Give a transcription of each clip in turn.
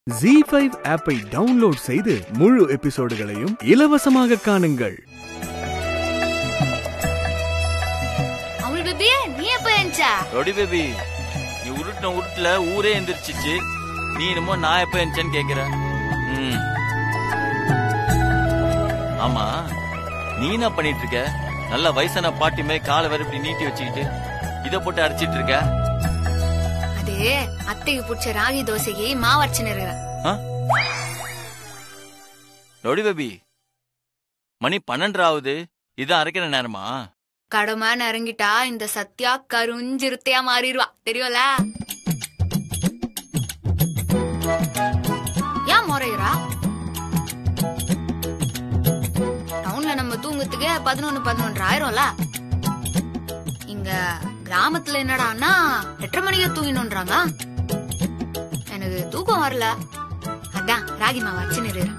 G five ஆப்பை download செய்து முழு எபிசோடுகளையும் இலவசமாக காணுங்கள் அமுல் பேபி நீ எப்ப எழுந்தா ரொடி பேபி நீ உருட்டின உருட்டுல ஊரே எந்திரிச்சிச்சு நீ என்னமோ நான் எப்ப எந்திச்சேன்னு கேக்குற ம். ஆமா நீ என்ன பண்ணிட்டு இருக்க நல்ல வயசான பாட்டி மாதிரி காலை வேற இப்படி நீட்டி வச்சுக்கிட்டு இத போட்டு அடிச்சிட்டு இருக்க அது அத்தைக்கு பிடிச்ச ராகி தோசைக்கு மாவு அரைச்சுன்னு இருக்கிறேன் ஆ? ரொடி பேபி மணி பன்னெண்டு ஆகுது இதான் அரைக்கிற நேரமா கடமைன்னு இறங்கிட்டா இந்த சத்யா கருஞ்சிருத்தையா மாறிடுவா தெரியும்ல ஏன் முறையுறா டவுன்ல நம்ம தூங்கத்துக்கு பதினொன்னு பதினொன்று ஆயிரும்ல இங்க கிராமத்துல என்னடான்னா எட்டரை மணிக்கு தூங்கினோன்றாங்க எனக்கு தூக்கம் வரல அதான் ராகி மாவு அரைச்சுன்னு இருக்கிறேன்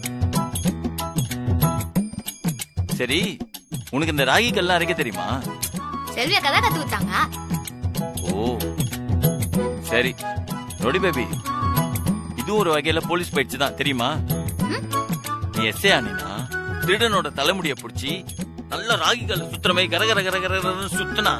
சரி உனக்கு இந்த ராகி கல்லாம் அரைக்க தெரியுமா செல்வியா கதை கத்து கொடுத்தாங்க ஓ சரி ரொடி பேபி இதுவும் ஒரு வகையில போலீஸ் பயிற்சி தான் தெரியுமா நீ எஸ்ஏ ஆனினா திருடனோட தலைமுடிய புடிச்சு நல்ல ராகி கல் சுத்துற மாதிரி கர கர கர கரன்னு சுத்துனா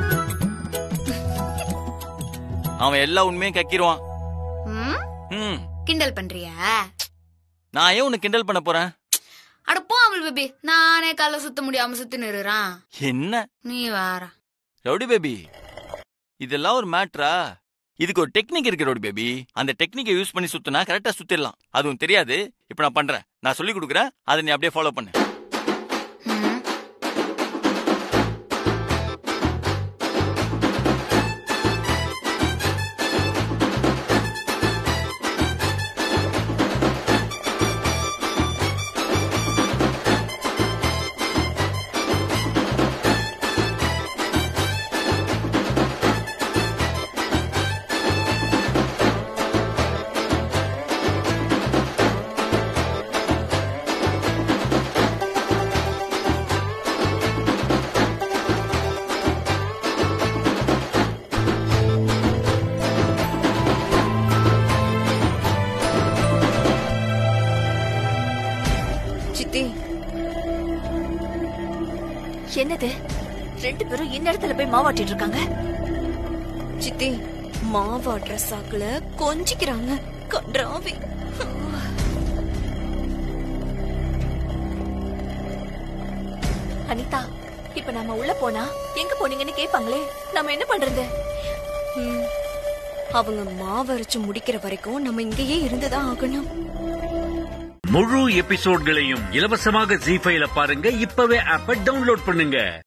அவன் எல்லா உண்மையும் கக்கிடுவான் ம் ம் கிண்டல் பண்றியா நான் ஏன் உன்னை கிண்டல் பண்ண போறேன் அட போ அமுல் பேபி நானே கால சுத்த முடியாம சுத்தி நிறுறான் என்ன நீ வேற ரவுடி பேபி இதெல்லாம் ஒரு மேட்ரா இதுக்கு ஒரு டெக்னிக் இருக்கு ரவுடி பேபி அந்த டெக்னிக்கை யூஸ் பண்ணி சுத்தினா கரெக்டா சுத்திடலாம் அதுவும் தெரியாது இப்ப நான் பண்றேன் நான் சொல்லி கொடுக்குறேன் அதை நீ அப்படியே ஃபாலோ பண்ணு ம். சித்தி என்னது ரெண்டு பேரும் இந்நேரத்துல போய் மாவாட்டிட்டு இருக்காங்க சித்தி மாவாட்டுற சாக்குல கொஞ்சிக்கிறாங்க கன்றாவி அனிதா இப்ப நாம உள்ள போனா எங்க போனீங்கன்னு கேட்பாங்களே நாம என்ன பண்றது ம், அவங்க மாவரைச்சு முடிக்கிற வரைக்கும் நம்ம இங்கேயே இருந்துதான் ஆகணும் முழு எபிசோட்களையும் இலவசமாக ஜி ஃபைல பாருங்க இப்பவே ஆப்ப டவுன்லோட் பண்ணுங்க